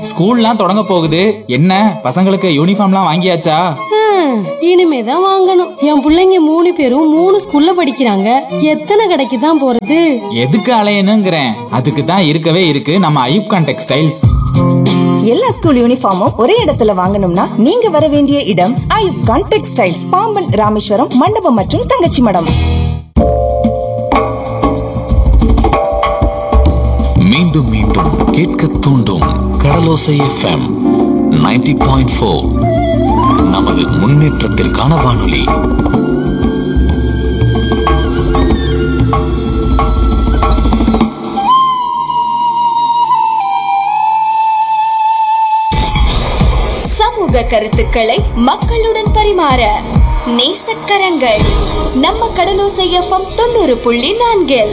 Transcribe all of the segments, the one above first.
ஸ்கூல்லாம் தொடங்க போகுது என்ன பசங்களுக்கு யூனிஃபார்ம்லாம் வாங்கியாச்சா ஹம், இனிமேதான் வாங்கணும் என் புள்ளைங்க மூணு பேரும் மூணு ஸ்கூல்ல படிக்கிறாங்க எத்தனை கடைக்கு தான் போறது எதுக்கு அலையணுங்கிறேன் அதுக்கு தான் இருக்கவே இருக்கு நம்ம ஐயூப்கான் டெக்ஸ்டைல்ஸ் எல்லா ஸ்கூல் யூனிஃபார்மும் ஒரே இடத்துல வாங்கணும்னா நீங்க வர வேண்டிய இடம் ஐயூப் கான் டெக்ஸ்டைல்ஸ் பாம்பன் ராமேஸ்வரம் மண்டபம் மற்றும் தங்கச்சி மடம் மீண்டும் மீண்டும் கேட்க தூண்டும் கடலோசை எஃப்எம் 90.4 பாயிண்ட் ஃபோர் நமது முன்னேற்றத்திற்கான வானொலி சமூக கருத்துக்களை மக்களுடன் பரிமாற நேசக்கரங்கள் நம்ம கடலோசை எஃப்எம் தொண்ணூறு புள்ளி நான்கில்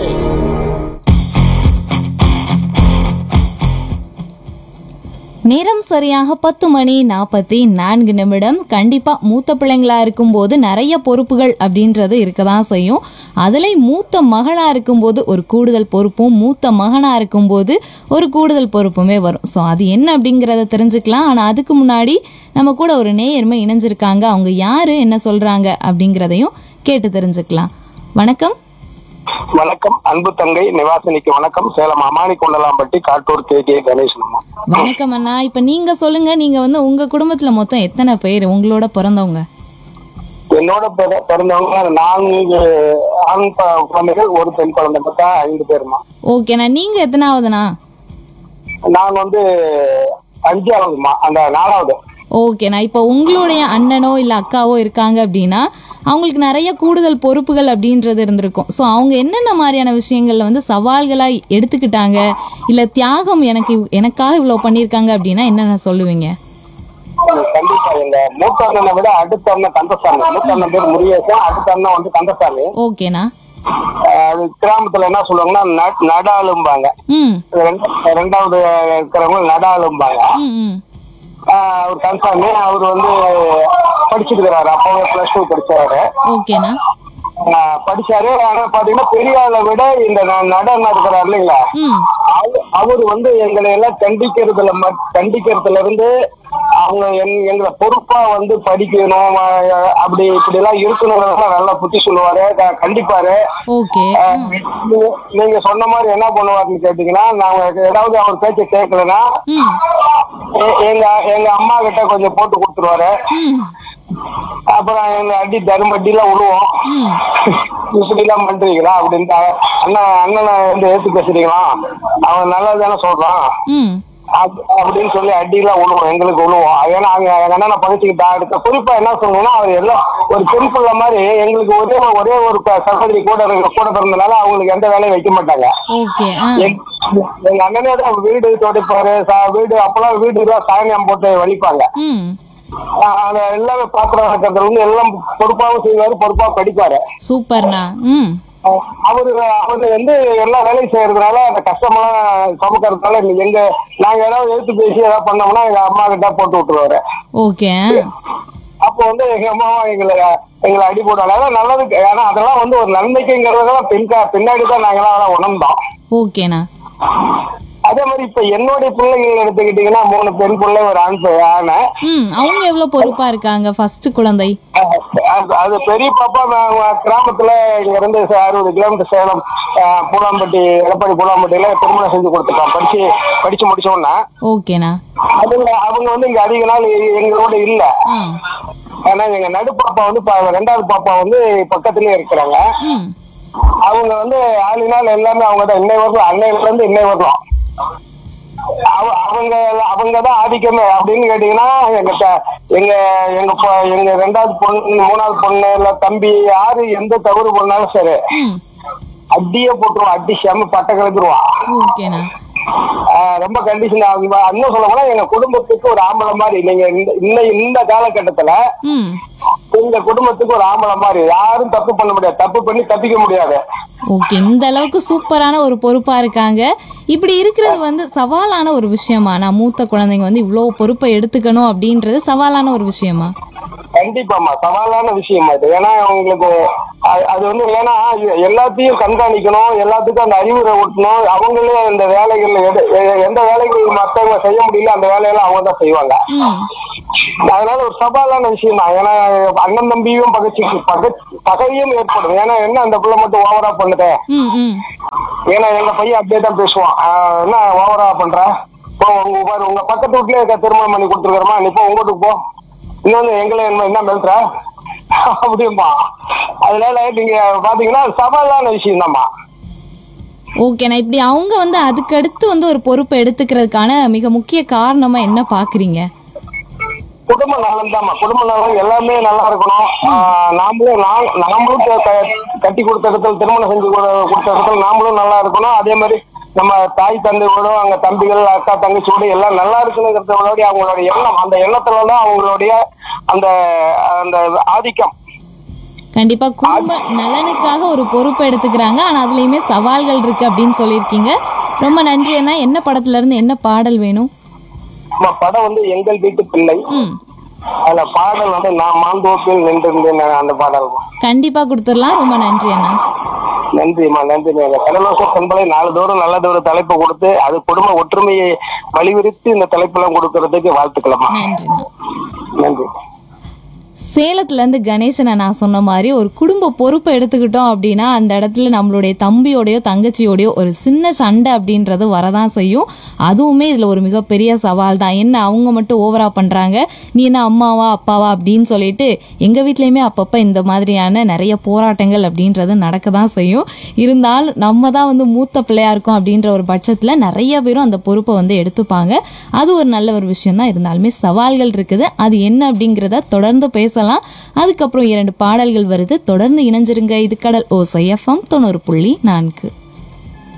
நேரம் சரியாக பத்து மணி நாற்பத்தி நான்கு நிமிடம் கண்டிப்பாக மூத்த பிள்ளைங்களா இருக்கும்போது நிறைய பொறுப்புகள் அப்படின்றது இருக்க தான் செய்யும் அதில் மூத்த மகளாக இருக்கும்போது ஒரு கூடுதல் பொறுப்பும் மூத்த மகனாக இருக்கும்போது ஒரு கூடுதல் பொறுப்புமே வரும் ஸோ அது என்ன அப்படிங்கிறத தெரிஞ்சுக்கலாம் ஆனால் அதுக்கு முன்னாடி நம்ம கூட ஒரு நேயர்மை இணைஞ்சிருக்காங்க அவங்க யார் என்ன சொல்கிறாங்க அப்படிங்கிறதையும் கேட்டு தெரிஞ்சுக்கலாம் வணக்கம் வணக்கம் அன்பு தங்கை நிவாசினிக்கு வணக்கம் சேலம் அமானி கொண்டலாம்பட்டி காட்டூர் கே கே கணேசன் அம்மா வணக்கம் அண்ணா இப்போ நீங்கள் சொல்லுங்கள் நீங்கள் வந்து உங்கள் குடும்பத்தில் மொத்தம் எத்தனை பேர் உங்களோட பிறந்தவங்க என்னோட பிற- பிறந்தவங்க நான்கு ஆண் ப- குழந்தைகள் ஒரு பெண் குழந்தை மொத்தம் ஐந்து பேருமா ஓகேண்ணா நீங்க எத்தனாவதுண்ணா நான் வந்து அஞ்சாவதுமா அந்த நாலாவது ஓகேண்ணா இப்போ உங்களுடைய அண்ணனோ இல்லை அக்காவோ இருக்காங்க அப்படின்னா அவங்களுக்கு நிறைய கூடுதல் பொறுப்புகள் அப்படின்றது இருந்திருக்கும் ஸோ அவங்க என்னென்ன மாதிரியான விஷயங்கள்ல வந்து சவால்களாக எடுத்துக்கிட்டாங்க இல்லை தியாகம் எனக்கு இவ்- எனக்காக இவ்வளோ பண்ணியிருக்காங்க அப்படின்னா என்னென்ன சொல்லுவீங்க கண்டிப்பா எங்க மூத்த அண்ணனை விட அடுத்த அண்ணன் கந்தசாமி மூத்த அண்ணன் பேர் முருகேசன் அடுத்த அண்ணன் வந்து கந்தசாமி ஓகேண்ணா அஹ் அது கிராமத்துல என்ன சொல்லுவாங்கன்னா ந- நடாலும்பாங்க ம் ரெண்டு- ரெண்டாவது இருக்கிறவங்க நடாலும்பாங்க ம் ம் ஆஹ் அவர் கந்தசாமி அவர் வந்து படிச்சுட்டு இருக்கிறாரு அப்பவே பிளஸ் டூ படிச்சாரு ஓகேண்ணா ஆஹ் படிச்சாரு ஆனா பாத்தீங்கன்னா பெரிய ஆளை விட இந்த ந- நடன இருக்கிறார் இல்லைங்களா ம் அவ- அவர் வந்து எங்களை எல்லாம் கண்டிக்கிறதுல மட்- கண்டிக்கிறதுல இருந்து அவங்க எங்- எங்களை பொறுப்பா வந்து படிக்கணும் ஆஹ் அப்படி இப்படி எல்லாம் இருக்கணுங்கிறதெல்லாம் நல்லா புத்தி சொல்லுவாரு க- கண்டிப்பாரு ஓகே ஆஹ் நீங்க- நீங்க சொன்ன மாதிரி என்ன பண்ணுவாருன்னு கேட்டீங்கன்னா நாங்க ஏதாவது அவர் பேச்ச கேட்கலன்னா ம் எ- எங்க எங்க அம்மா கிட்ட கொஞ்சம் போட்டு கொடுத்துருவாரு ம் அப்புறம் எங்க அடி தரும அடிலாம் விழுவோம் இப்படி எல்லாம் பண்றீங்களா அப்படின்ட்டு அவ- அண்ணன் அண்ணனை வந்து ஏத்து பேசுறீங்களா அவன் நல்லது தானே சொல்றான் ம் அப்- அப்படின்னு சொல்லி அடியெல்லாம் விழுவோம் எங்களுக்கு விழுவோம் ஏன்னா அங்க எங்க அண்ணனை பகிச்சுக்கிட்டா அடுத்த குறிப்பா என்ன சொல்லணும்னா அவர் எல்லாம் ஒரு பெண் பிள்ளை மாதிரி எங்களுக்கு ஒரே ஒரே ஒரு ப- சகோதரி கூட இருக்க கூட பிறந்தனால அவங்களுக்கு எந்த வேலையும் வைக்க மாட்டாங்க ஓகே ஆ எங்க எங்க அண்ணனே தான் வீடு துடைப்பாரு சா- வீடு அப்பெல்லாம் வீடு எல்லாம் சாயங்காலம் போட்டு வலிப்பாங்க ம் ஆஹ் அது எல்லாமே பாத்திரம் வைக்கிறதுல இருந்து எல்லாம் பொறுப்பாவும் செய்வாரு பொறுப்பா படிப்பாரு சூப்பர்ண்ணா ம் ஆஹ் அவரு அவரு வந்து எல்லா வேலையும் செய்யறதுனால அந்த கஷ்டமெல்லாம் சுமக்கிறதுனால நீ எங்க நாங்க ஏதாவது எடுத்து பேசி ஏதாவது பண்ணோம்னா எங்க அம்மா கிட்ட போட்டு விட்டுருவாரு ஓகே அப்போ வந்து எங்க அம்மாவும் எங்களை எங்களை அடி போடுவாங்க அதெல்லாம் நல்லதுக்கு ஏன்னா அதெல்லாம் வந்து ஒரு நன்மைக்குங்கிறதெல்லாம் பின்கா பின்னாடி தான் நாங்களாம் அதெல்லாம் உணர்ந்தோம் ஓகேண்ணா அதே மாதிரி இப்ப என்னுடைய பிள்ளைகள் எடுத்துக்கிட்டீங்கன்னா மூணு பெண் பிள்ளை ஒரு ஆண் பை- ஆணை ம் அவங்க எவ்வளோ பொறுப்பா இருக்காங்க ஃபர்ஸ்ட் குழந்தை அது அது பெரிய பாப்பா நான் கிராமத்துல இங்க இருந்து ச- அறுபது கிலோமீட்டர் சேலம் அஹ், பூலாம்பட்டி எடப்பாடி பூலாம்பட்டியில திருமணம் செஞ்சு கொடுத்துட்டான் படிச்சு படிச்சு முடிச்ச உடனே ஓகேண்ணா அவங்க அவங்க வந்து இங்க அதிக நாள் எ- எங்களோட இல்ல ஆ ஆனா எங்க நடு பாப்பா வந்து ப- ரெண்டாவது பாப்பா வந்து பக்கத்துலயே இருக்கிறாங்க ம் அவங்க வந்து ஆளினால் எல்லாமே அவங்க தான் இன்னை வரலாம் அன்னையில இருந்து இன்னை வரலாம் அவ- அவங்க அவங்க தான் ஆதிக்கமே அப்படின்னு கேட்டீங்கன்னா எங்க த- எங்க எங்க பொ- எங்க ரெண்டாவது பொண்ணு மூணாவது பொண்ணு இல்ல தம்பி யாரு எந்த தவறு பண்ணாலும் சரி ம் அடியே போட்டுருவான் அடி செம பட்டை கிளப்பிடுவான் ஓகேண்ணா ஆஹ் ரொம்ப கண்டிஷன் ஆகுங்க இன்னும் சொல்ல போனா எங்க குடும்பத்துக்கு ஒரு ஆம்பளை மாதிரி நீங்க இந்த இன்ன- இந்த காலகட்டத்துல ம் எங்க குடும்பத்துக்கு ஒரு ஆம்பளை மாதிரி யாரும் தப்பு பண்ண முடியாது தப்பு பண்ணி தப்பிக்க முடியாது ஓகே இந்த அளவுக்கு சூப்பரான ஒரு பொறுப்பா இருக்காங்க இப்படி இருக்கிறது வந்து சவாலான ஒரு விஷயமா நான் மூத்த குழந்தைங்க வந்து இவ்வளோ பொறுப்பை எடுத்துக்கணும் அப்படின்றது சவாலான ஒரு விஷயமா கண்டிப்பாமா சவாலான விஷயம் அது ஏன்னா உங்களுக்கு அது- அது வந்து ஏன்னா எ- எல்லாத்தையும் கண்காணிக்கணும் எல்லாத்துக்கும் அந்த அறிவுரை ஊட்டணும் அவங்களே அந்த வேலைகள்ல எது- எ- எந்த வேலைகள் மற்றவங்க செய்ய முடியல அந்த வேலையெல்லாம் அவங்க தான் செய்வாங்க ம் அதனால ஒரு சவாலான விஷயம் தான் ஏன்னா அண்ணன் தம்பியும் பகச்சு பக பகையும் ஏற்படும் ஏன்னா என்ன அந்த பிள்ளை மட்டும் ஓவரா பண்ணுதே ம் ம் ஏன்னா எங்க பையன் அப்படியே தான் பேசுவான் ஆஹ் என்ன ஓவரா பண்ற இப்போ உங்க பாரு உங்க பக்கத்து வீட்லயே இருக்க திருமணம் பண்ணி கொடுத்துருக்கறமா நீ போ உங்க வீட்டுக்கு போ இன்னொன்னு எங்களை என்ன என்ன மெல்ற அப்படிம்பா அதனால நீங்க பாத்தீங்கன்னா சவாலான விஷயம் தான்மா ஓகேண்ணா இப்படி அவங்க வந்து அதுக்கடுத்து வந்து ஒரு பொறுப்பை எடுத்துக்கிறதுக்கான மிக முக்கிய காரணமா என்ன பாக்குறீங்க குடும்ப நலன் தான்மா குடும்ப நலன் எல்லாமே நல்லா இருக்கணும் ஆஹ் நாமளும் நா- நாமளும் க- க- கட்டி கொடுத்த இடத்துல திருமணம் செஞ்சு கொடு- கொடுத்த இடத்துல நாமளும் நல்லா இருக்கணும் அதே மாதிரி நம்ம தாய் தந்தையோட அங்க தம்பிகள் அக்கா தங்கச்சியோட எல்லாம் நல்லா இருக்கணுங்கிறதோட அவங்களுடைய எண்ணம் அந்த எண்ணத்துல தான் அவங்களுடைய அந்த அந்த ஆதிக்கம் கண்டிப்பா குடும்ப நலனுக்காக ஒரு பொறுப்பை எடுத்துக்கிறாங்க ஆனா அதுலயுமே சவால்கள் இருக்கு அப்படின்னு சொல்லியிருக்கீங்க ரொம்ப நன்றி அண்ணா என்ன படத்துல இருந்து என்ன பாடல் வேணும் நம்ம படம் வந்து எங்கள் வீட்டு பிள்ளை ம் அதுல பாடல் வந்து நான் மாந்தோப்பில் நின்றிருந்தேன் அந்த பாடல் கண்டிப்பா கொடுத்துடலாம் ரொம்ப நன்றி அண்ணா நன்றிம்மா நன்றிம்மா எங்க கடலோச பண்பலை நாலு தூரம் நல்லது ஒரு தலைப்பு கொடுத்து அது குடும்ப ஒற்றுமையை வலியுறுத்தி இந்த தலைப்பெல்லாம் கொடுக்கறதுக்கு வாழ்த்துக்கலாமா நன்றிண்ணா நன்றி சேலத்துல இருந்து கணேசனை நான் சொன்ன மாதிரி ஒரு குடும்ப பொறுப்பை எடுத்துக்கிட்டோம் அப்படின்னா அந்த இடத்துல நம்மளுடைய தம்பியோடயோ தங்கச்சியோடயோ ஒரு சின்ன சண்டை அப்படின்றது வரதான் செய்யும் அதுவுமே இதுல ஒரு மிகப்பெரிய சவால் தான் என்ன அவங்க மட்டும் ஓவரா பண்றாங்க நீ என்ன அம்மாவா அப்பாவா அப்படின்னு சொல்லிட்டு எங்க வீட்லயுமே அப்பப்ப இந்த மாதிரியான நிறைய போராட்டங்கள் அப்படின்றது நடக்க தான் செய்யும் இருந்தாலும் நம்ம தான் வந்து மூத்த பிள்ளையா இருக்கோம் அப்படின்ற ஒரு பட்சத்துல நிறைய பேரும் அந்த பொறுப்பை வந்து எடுத்துப்பாங்க அது ஒரு நல்ல ஒரு விஷயம் தான் இருந்தாலுமே சவால்கள் இருக்குது அது என்ன அப்படிங்கிறத தொடர்ந்து பேசலாம் அதுக்கப்புறம் இரண்டு பாடல்கள் வருது தொடர்ந்து இணைஞ்சிருங்க இது கடல் ஓசை எஃப்எம் தொண்ணூறு புள்ளி நான்கு